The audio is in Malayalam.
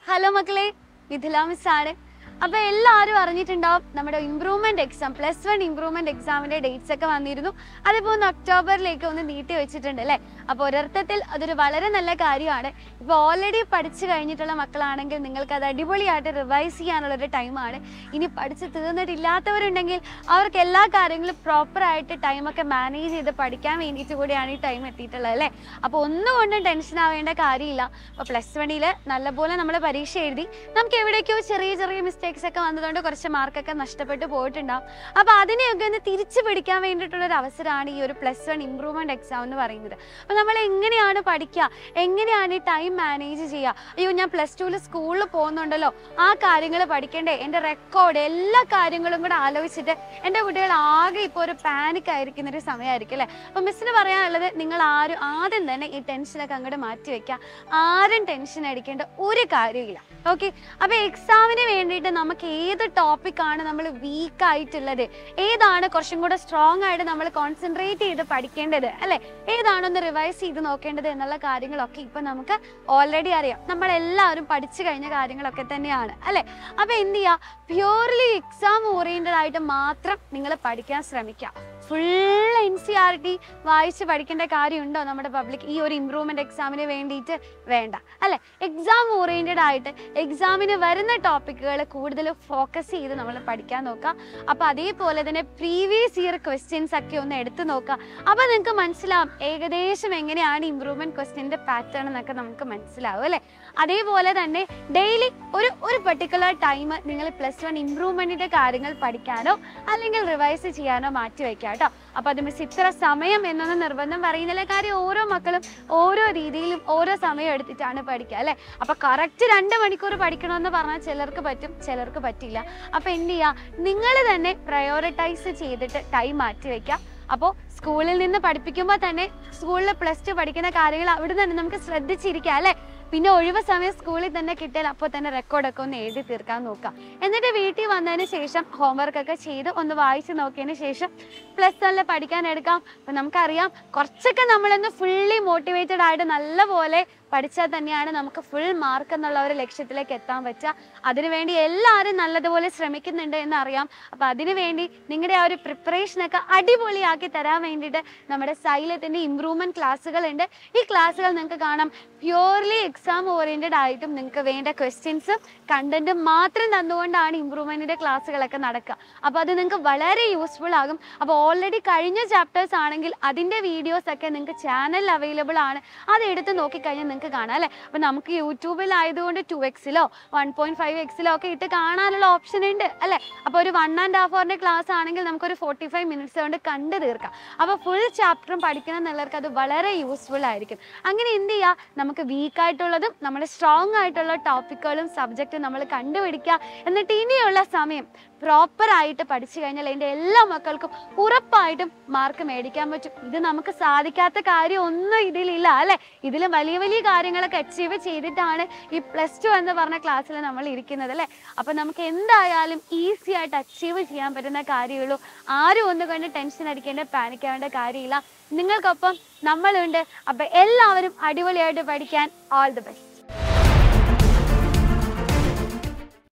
ഹലോ മക്കളെ മിഥില മിസ് ആണ് അപ്പൊ എല്ലാവരും അറിഞ്ഞിട്ടുണ്ടാവും നമ്മുടെ improvement exam plus one improvement എക്സാമിന്റെ ഡേറ്റ്സ് ഒക്കെ വന്നിരുന്നു അതിപ്പോ ഒന്ന് ഒക്ടോബറിലേക്ക് ഒന്ന് നീട്ടി വെച്ചിട്ടുണ്ട് അല്ലേ അപ്പൊ ഒരർത്ഥത്തിൽ അതൊരു വളരെ നല്ല കാര്യമാണ് ഇപ്പൊ ഓൾറെഡി പഠിച്ചു കഴിഞ്ഞിട്ടുള്ള മക്കളാണെങ്കിൽ നിങ്ങൾക്ക് അത് അടിപൊളിയായിട്ട് റിവൈസ് ചെയ്യാനുള്ള ഒരു ടൈമാണ് ഇനി പഠിച്ച് തീർന്നിട്ടില്ലാത്തവരുണ്ടെങ്കിൽ അവർക്ക് എല്ലാ കാര്യങ്ങളും പ്രോപ്പർ ആയിട്ട് ടൈമൊക്കെ മാനേജ് ചെയ്ത് പഠിക്കാൻ വേണ്ടിയിട്ട് കൂടിയാണ് ഈ ടൈം എത്തിയിട്ടുള്ളത് അല്ലേ അപ്പോൾ ഒന്നുകൊണ്ടും ടെൻഷൻ ആവേണ്ട കാര്യമില്ല അപ്പോൾ പ്ലസ് വണ്ണിൽ നല്ലപോലെ നമ്മൾ പരീക്ഷ എഴുതി നമുക്ക് എവിടേക്കോ ചെറിയ ചെറിയ മിസ്റ്റേക്സ് ഒക്കെ വന്നതുകൊണ്ട് കുറച്ച് മാർക്കൊക്കെ നഷ്ടപ്പെട്ടു പോയിട്ടുണ്ടാവും അപ്പോൾ അതിനെയൊക്കെ ഒന്ന് തിരിച്ചു പിടിക്കാൻ വേണ്ടിയിട്ടുള്ള ഒരു അവസരമാണ് ഈ ഒരു പ്ലസ് വൺ ഇംപ്രൂവ്മെന്റ് എക്സാം എന്ന് പറയുന്നത് അപ്പോൾ നമ്മൾ എങ്ങനെയാണ് പഠിക്കുക എങ്ങനെയാണ് ഈ ടൈം മാനേജ് ചെയ്യുക അയ്യോ ഞാൻ പ്ലസ് ടുവിൽ സ്കൂളിൽ പോകുന്നുണ്ടല്ലോ ആ കാര്യങ്ങൾ പഠിക്കണ്ടേ എൻ്റെ റെക്കോർഡ് എല്ലാ കാര്യങ്ങളും കൂടെ ആലോചിച്ചിട്ട് എൻ്റെ കുട്ടികൾ ആകെ ഇപ്പോൾ ഒരു പാനിക് ആയിരിക്കുന്ന ഒരു സമയമായിരിക്കും അല്ലേ അപ്പം മിസ്സിന് പറയാനുള്ളത് നിങ്ങൾ ആരും ആദ്യം തന്നെ ഈ ടെൻഷനൊക്കെ അങ്ങോട്ട് മാറ്റി വെക്കുക ആരും ടെൻഷൻ അടിക്കേണ്ട ഒരു കാര്യമില്ല ഓക്കെ അപ്പൊ എക്സാമിന് വേണ്ടിയിട്ട് നമുക്ക് ഏത് ടോപ്പിക്കാണ് നമ്മൾ വീക്ക് ആയിട്ടുള്ളത് ഏതാണ് കുറച്ചും കൂടെ സ്ട്രോങ് ആയിട്ട് നമ്മൾ കോൺസെൻട്രേറ്റ് ചെയ്ത് പഠിക്കേണ്ടത് അല്ലെ ഏതാണൊന്ന് റിവൈസ് ചെയ്ത് നോക്കേണ്ടത് എന്നുള്ള കാര്യങ്ങളൊക്കെ ഇപ്പൊ നമുക്ക് ഓൾറെഡി അറിയാം നമ്മൾ എല്ലാവരും പഠിച്ചു കഴിഞ്ഞ കാര്യങ്ങളൊക്കെ തന്നെയാണ് അല്ലെ അപ്പൊ എന്ത് ചെയ്യുക പ്യൂർലി എക്സാം ഓറിയന്റഡ് ആയിട്ട് മാത്രം നിങ്ങൾ പഠിക്കാൻ ശ്രമിക്കുക full N C R T വായിച്ച് പഠിക്കേണ്ട കാര്യമുണ്ടോ നമ്മുടെ പബ്ലിക് ഈ ഒരു ഇമ്പ്രൂവ്മെന്റ് എക്സാമിന് വേണ്ടിയിട്ട് വേണ്ട അല്ലെ എക്സാം ഓറിയന്റഡ് ആയിട്ട് എക്സാമിന് വരുന്ന ടോപ്പിക്കുകൾ കൂടുതൽ ഫോക്കസ് ചെയ്ത് നമ്മൾ പഠിക്കാൻ നോക്കുക അപ്പൊ അതേപോലെ തന്നെ പ്രീവിയസ് ഇയർ ക്വസ്റ്റ്യൻസ് ഒക്കെ ഒന്ന് എടുത്തു നോക്കുക അപ്പൊ നിങ്ങൾക്ക് മനസ്സിലാവും ഏകദേശം എങ്ങനെയാണ് ഇമ്പ്രൂവ്മെന്റ് ക്വസ്റ്റ്യന്റെ പാറ്റേൺ എന്നൊക്കെ നമുക്ക് മനസ്സിലാവും അല്ലെ അതേപോലെ തന്നെ ഡെയിലി ഒരു ഒരു പെർട്ടിക്കുലർ ടൈം നിങ്ങൾ പ്ലസ് വൺ ഇമ്പ്രൂവ്മെന്റിന്റെ കാര്യങ്ങൾ പഠിക്കാനോ അല്ലെങ്കിൽ റിവൈസ് ചെയ്യാനോ മാറ്റി വെക്കാം കേട്ടോ അപ്പൊ അത് മിസ് ഇത്ര സമയം എന്നൊന്നും നിർബന്ധം പറയുന്നില്ല കാര്യം ഓരോ മക്കളും ഓരോ രീതിയിലും ഓരോ സമയം എടുത്തിട്ടാണ് പഠിക്കുക അല്ലെ അപ്പൊ കറക്റ്റ് രണ്ട് മണിക്കൂർ പഠിക്കണമെന്ന് പറഞ്ഞാൽ ചിലർക്ക് പറ്റും ചിലർക്ക് പറ്റില്ല അപ്പൊ എന്ത് ചെയ്യുക നിങ്ങൾ തന്നെ പ്രയോറിറ്റൈസ് ചെയ്തിട്ട് ടൈം മാറ്റി വെക്കാം അപ്പോൾ സ്കൂളിൽ നിന്ന് പഠിപ്പിക്കുമ്പോൾ തന്നെ സ്കൂളിൽ പ്ലസ് ടു പഠിക്കുന്ന കാര്യങ്ങൾ അവിടെ തന്നെ നമുക്ക് ശ്രദ്ധിച്ചിരിക്കാം അല്ലേ പിന്നെ ഒഴിവ് സമയം സ്കൂളിൽ തന്നെ കിട്ടിയാൽ അപ്പോൾ തന്നെ റെക്കോർഡൊക്കെ ഒന്ന് എഴുതി തീർക്കാൻ നോക്കാം എന്നിട്ട് വീട്ടിൽ വന്നതിന് ശേഷം ഹോംവർക്ക് ഒക്കെ ചെയ്ത് ഒന്ന് വായിച്ച് നോക്കിയതിന് ശേഷം പ്ലസ് വണ്ണിൽ പഠിക്കാൻ എടുക്കാം അപ്പം നമുക്കറിയാം കുറച്ചൊക്കെ നമ്മളൊന്ന് ഫുള്ളി മോട്ടിവേറ്റഡ് ആയിട്ട് നല്ലപോലെ പഠിച്ചാൽ തന്നെയാണ് നമുക്ക് ഫുൾ മാർക്ക് എന്നുള്ള ഒരു ലക്ഷ്യത്തിലേക്ക് എത്താൻ പറ്റുക അതിനുവേണ്ടി എല്ലാവരും നല്ലതുപോലെ ശ്രമിക്കുന്നുണ്ട് എന്ന് അറിയാം അപ്പം അതിനുവേണ്ടി നിങ്ങളുടെ ആ ഒരു പ്രിപ്പറേഷനൊക്കെ അടിപൊളിയാക്കി തരാൻ വേണ്ടിയിട്ട് നമ്മുടെ സൈലത്തിൻ്റെ ഇമ്പ്രൂവ്മെൻറ്റ് ക്ലാസ്സുകളുണ്ട് ഈ ക്ലാസ്സുകൾ നിങ്ങൾക്ക് കാണാം പ്യൂർലി എക്സാം ഓറിയൻറ്റഡ് ആയിട്ടും നിങ്ങൾക്ക് വേണ്ട ക്വസ്റ്റ്യൻസും കണ്ടന്റും മാത്രം തന്നുകൊണ്ടാണ് ഇമ്പ്രൂവ്മെൻറ്റിൻ്റെ ക്ലാസ്സുകളൊക്കെ നടക്കുക അപ്പോൾ അത് നിങ്ങൾക്ക് വളരെ യൂസ്ഫുൾ ആകും അപ്പോൾ ഓൾറെഡി കഴിഞ്ഞ ചാപ്റ്റേഴ്സ് ആണെങ്കിൽ അതിൻ്റെ വീഡിയോസ് ഒക്കെ നിങ്ങൾക്ക് ചാനലിൽ അവൈലബിൾ ആണ് അത് എടുത്ത് നോക്കിക്കഴിഞ്ഞാൽ നിങ്ങൾക്ക് കാണാം അല്ലേ അപ്പോൾ നമുക്ക് യൂട്യൂബിൽ ആയതുകൊണ്ട് ടു എക്സിലോ വൺ പോയിന്റ് ഫൈവ് എക്സിലോ ഒക്കെ ഇട്ട് കാണാനുള്ള ഓപ്ഷൻ ഉണ്ട് അല്ലേ അപ്പോൾ ഒരു വൺ ആൻഡ് ഹാഫ് അവറിൻ്റെ ക്ലാസ് ആണെങ്കിൽ നമുക്കൊരു ഫോർട്ടി ഫൈവ് മിനിറ്റ്സ് കൊണ്ട് കണ്ടു തീർക്കാം അപ്പോൾ ഫുൾ ചാപ്റ്ററും പഠിക്കണം എന്നുള്ളവർക്ക് അത് വളരെ യൂസ്ഫുൾ ആയിരിക്കും അങ്ങനെ എന്ത് ചെയ്യുക നമുക്ക് വീക്ക് ആയിട്ടുള്ളതും നമ്മുടെ സ്ട്രോങ് ആയിട്ടുള്ള ടോപ്പിക്കുകളും സബ്ജക്റ്റും നമ്മൾ കണ്ടുപിടിക്കുക എന്നിട്ട് ഇനിയുള്ള സമയം പ്രോപ്പർ ആയിട്ട് പഠിച്ചു കഴിഞ്ഞാൽ എൻ്റെ എല്ലാ മക്കൾക്കും ഉറപ്പായിട്ടും മാർക്ക് മേടിക്കാൻ പറ്റും ഇത് നമുക്ക് സാധിക്കാത്ത കാര്യം ഒന്നും ഇതിലില്ല അല്ലെ ഇതിൽ വലിയ വലിയ കാര്യങ്ങളൊക്കെ അച്ചീവ് ചെയ്തിട്ടാണ് ഈ പ്ലസ് ടു എന്ന് പറഞ്ഞ ക്ലാസ്സിൽ നമ്മൾ ഇരിക്കുന്നത് അല്ലെ അപ്പൊ നമുക്ക് എന്തായാലും ഈസി ആയിട്ട് അച്ചീവ് ചെയ്യാൻ പറ്റുന്ന കാര്യമുള്ളൂ ആരും ഒന്നും കൊണ്ട് ടെൻഷൻ അടിക്കേണ്ട പാനിക്കാവേണ്ട കാര്യമില്ല നിങ്ങൾക്കൊപ്പം നമ്മളുണ്ട് അപ്പൊ എല്ലാവരും അടിപൊളിയായിട്ട് പഠിക്കാൻ ഓൾ ദി ബെസ്റ്റ്